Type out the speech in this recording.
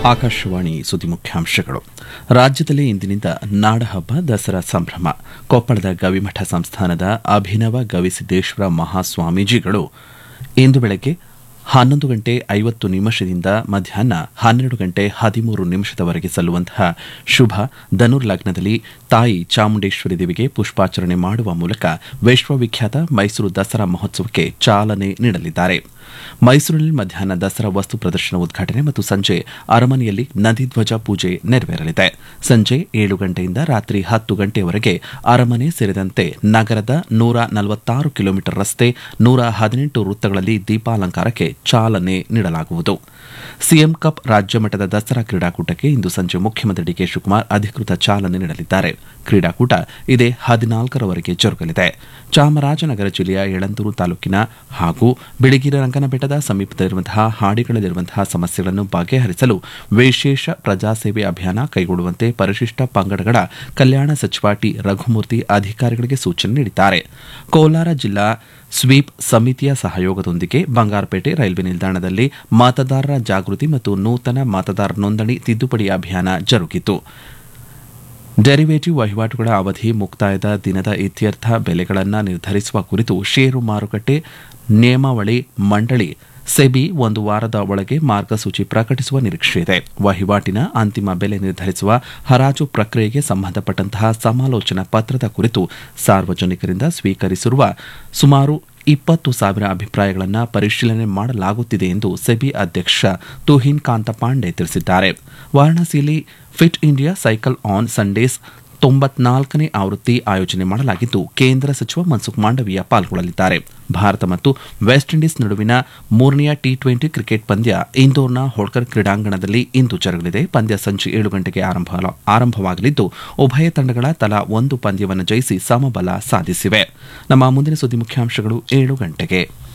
ಆಕಾಶವಾಣಿ ಸುದ್ದಿ ಮುಖ್ಯಾಂಶಗಳು ರಾಜ್ಯದಲ್ಲಿ ಇಂದಿನಿಂದ ನಾಡಹಬ್ಬ ದಸರಾ ಸಂಭ್ರಮ ಕೊಪ್ಪಳದ ಗವಿಮಠ ಸಂಸ್ಥಾನದ ಅಭಿನವ ಗವಿಸಿದ್ದೇಶ್ವರ ಮಹಾಸ್ವಾಮೀಜಿಗಳು ಇಂದು ಬೆಳಗ್ಗೆ ಹನ್ನೊಂದು ಗಂಟೆ ಐವತ್ತು ನಿಮಿಷದಿಂದ ಮಧ್ಯಾಹ್ನ ಹನ್ನೆರಡು ಗಂಟೆ ಹದಿಮೂರು ನಿಮಿಷದವರೆಗೆ ಸಲ್ಲುವಂತಹ ಶುಭ ಧನುರ್ ಲಗ್ನದಲ್ಲಿ ತಾಯಿ ಚಾಮುಂಡೇಶ್ವರಿ ದೇವಿಗೆ ಪುಷ್ಪಾಚರಣೆ ಮಾಡುವ ಮೂಲಕ ವಿಶ್ವವಿಖ್ಯಾತ ಮೈಸೂರು ದಸರಾ ಮಹೋತ್ಸವಕ್ಕೆ ಚಾಲನೆ ನೀಡಲಿದ್ದಾರೆ ಮೈಸೂರಿನಲ್ಲಿ ಮಧ್ಯಾಹ್ನ ದಸರಾ ವಸ್ತು ಪ್ರದರ್ಶನ ಉದ್ಘಾಟನೆ ಮತ್ತು ಸಂಜೆ ಅರಮನೆಯಲ್ಲಿ ನದಿಧ್ವಜ ಪೂಜೆ ನೆರವೇರಲಿದೆ ಸಂಜೆ ಏಳು ಗಂಟೆಯಿಂದ ರಾತ್ರಿ ಹತ್ತು ಗಂಟೆಯವರೆಗೆ ಅರಮನೆ ಸೇರಿದಂತೆ ನಗರದ ನೂರ ನಲವತ್ತಾರು ಕಿಲೋಮೀಟರ್ ರಸ್ತೆ ನೂರ ಹದಿನೆಂಟು ವೃತ್ತಗಳಲ್ಲಿ ದೀಪಾಲಂಕಾರಕ್ಕೆ ಚಾಲನೆ ನೀಡಲಾಗುವುದು ಸಿಎಂ ಕಪ್ ರಾಜ್ಯ ಮಟ್ಟದ ದಸರಾ ಕ್ರೀಡಾಕೂಟಕ್ಕೆ ಇಂದು ಸಂಜೆ ಮುಖ್ಯಮಂತ್ರಿ ಡಿಕೆ ಶಿವಕುಮಾರ್ ಅಧಿಕೃತ ಚಾಲನೆ ನೀಡಲಿದ್ದಾರೆ ಕ್ರೀಡಾಕೂಟ ಇದೇ ಹದಿನಾಲ್ಕರವರೆಗೆ ಜರುಗಲಿದೆ ಚಾಮರಾಜನಗರ ಜಿಲ್ಲೆಯ ಯಳಂದೂರು ತಾಲೂಕಿನ ಹಾಗೂ ಬಿಳಿಗಿರಿ ರಂಗನಬೆಟ್ಟದ ಸಮೀಪದಲ್ಲಿರುವಂತಹ ಹಾಡಿಗಳಲ್ಲಿರುವಂತಹ ಸಮಸ್ಯೆಗಳನ್ನು ಬಗೆಹರಿಸಲು ವಿಶೇಷ ಪ್ರಜಾಸೇವೆ ಅಭಿಯಾನ ಕೈಗೊಳ್ಳುವಂತೆ ಪರಿಶಿಷ್ಟ ಪಂಗಡಗಳ ಕಲ್ಯಾಣ ಸಚಿವ ಟಿ ರಘುಮೂರ್ತಿ ಅಧಿಕಾರಿಗಳಿಗೆ ಸೂಚನೆ ನೀಡಿದ್ದಾರೆ ಕೋಲಾರ ಜಿಲ್ಲಾ ಸ್ವೀಪ್ ಸಮಿತಿಯ ಸಹಯೋಗದೊಂದಿಗೆ ಬಂಗಾರಪೇಟೆ ರೈಲ್ವೆ ನಿಲ್ದಾಣದಲ್ಲಿ ಮತದಾರರ ಜಾಗೃತಿ ಮತ್ತು ನೂತನ ಮತದಾರ ನೋಂದಣಿ ತಿದ್ದುಪಡಿ ಅಭಿಯಾನ ಜರುಗಿತು ಡೆರಿವೇಟಿವ್ ವಹಿವಾಟುಗಳ ಅವಧಿ ಮುಕ್ತಾಯದ ದಿನದ ಇತ್ಯರ್ಥ ಬೆಲೆಗಳನ್ನು ನಿರ್ಧರಿಸುವ ಕುರಿತು ಷೇರು ಮಾರುಕಟ್ಟೆ ನಿಯಮಾವಳಿ ಮಂಡಳಿ ಸೆಬಿ ಒಂದು ವಾರದ ಒಳಗೆ ಮಾರ್ಗಸೂಚಿ ಪ್ರಕಟಿಸುವ ನಿರೀಕ್ಷೆಯಿದೆ ವಹಿವಾಟಿನ ಅಂತಿಮ ಬೆಲೆ ನಿರ್ಧರಿಸುವ ಹರಾಜು ಪ್ರಕ್ರಿಯೆಗೆ ಸಂಬಂಧಪಟ್ಟಂತಹ ಸಮಾಲೋಚನಾ ಪತ್ರದ ಕುರಿತು ಸಾರ್ವಜನಿಕರಿಂದ ಸ್ವೀಕರಿಸಿರುವ ಸುಮಾರು ಇಪ್ಪತ್ತು ಸಾವಿರ ಅಭಿಪ್ರಾಯಗಳನ್ನು ಪರಿಶೀಲನೆ ಮಾಡಲಾಗುತ್ತಿದೆ ಎಂದು ಸೆಬಿ ಅಧ್ಯಕ್ಷ ತುಹಿನ್ ಕಾಂತ ಪಾಂಡೆ ತಿಳಿಸಿದ್ದಾರೆ ವಾರಾಣಸಿಯಲ್ಲಿ fit India cycle on Sundays ತೊಂಬತ್ನಾಲ್ಕನೇ ಆವೃತ್ತಿ ಆಯೋಜನೆ ಮಾಡಲಾಗಿದ್ದು ಕೇಂದ್ರ ಸಚಿವ ಮನ್ಸುಖ್ ಮಾಂಡವೀಯ ಪಾಲ್ಗೊಳ್ಳಲಿದ್ದಾರೆ ಭಾರತ ಮತ್ತು ವೆಸ್ಟ್ ಇಂಡೀಸ್ ನಡುವಿನ ಮೂರನೆಯ ಟಿ ಟ್ವೆಂಟಿ ಕ್ರಿಕೆಟ್ ಪಂದ್ಯ ಇಂದೋರ್ನ ಹೋಳ್ಕರ್ ಕ್ರೀಡಾಂಗಣದಲ್ಲಿ ಇಂದು ಜರುಗಲಿದೆ ಪಂದ್ಯ ಸಂಜೆ ಏಳು ಗಂಟೆಗೆ ಆರಂಭವಾಗಲಿದ್ದು ಉಭಯ ತಂಡಗಳ ತಲಾ ಒಂದು ಪಂದ್ಯವನ್ನು ಜಯಿಸಿ ಸಮಬಲ ಸಾಧಿಸಿವೆ ನಮ್ಮ ಮುಂದಿನ ಸುದ್ದಿ ಮುಖ್ಯಾಂಶಗಳು ಏಳು ಗಂಟೆಗೆ